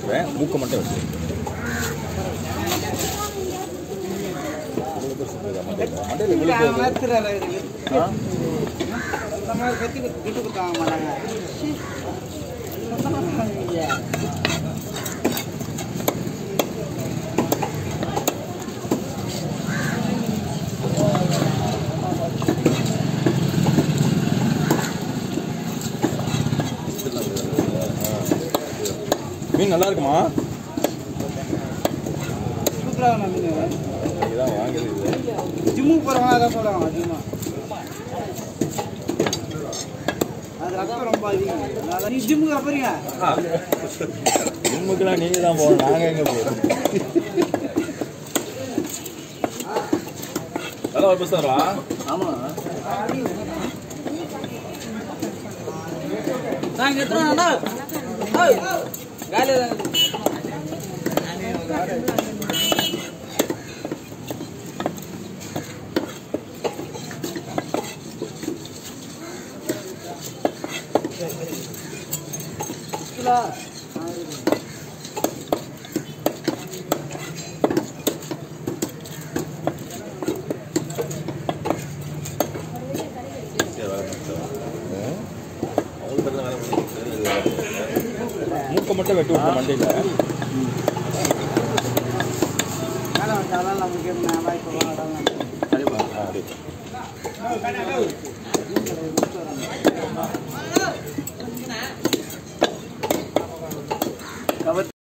விட்டுறேன் மூக்கை மட்டும் வெட்டு மண்டையில் இல்ல, விழுப்பு அவன் மாத்துறாரு அவரு. ஆ இந்த மாதிரி கத்தி குத்து- விட்டு கொடுத்து வாங்க மாட்டாங்க சீ. ஐயா. மீன் நல்லா இருக்குமா சூப்பரா இருக்கும் மீன். இதான் வாங்குறது ஜிம்முக்கு போறவங்க அதான் போடுவாங்க அதிகமா அது ரத்தம் ரொம்ப அதிகம் அதான் நீ ஜிம்முக்கு போறீங்க ஜிம்முக்கெல்லாம் நீங்கள் தான் போகணும் நாங்கள் எங்கே போகிறோம் நல்லா ஒரு பஸ் தரா ஆமா நாங்க எத்தனை காலையில் மூக்கை மட்டும் வெட்டி விட்ட மண்டையில் மேலே வந்தாலும் நமக்கு என்ன வாய்ப்பு வராதான் ஆ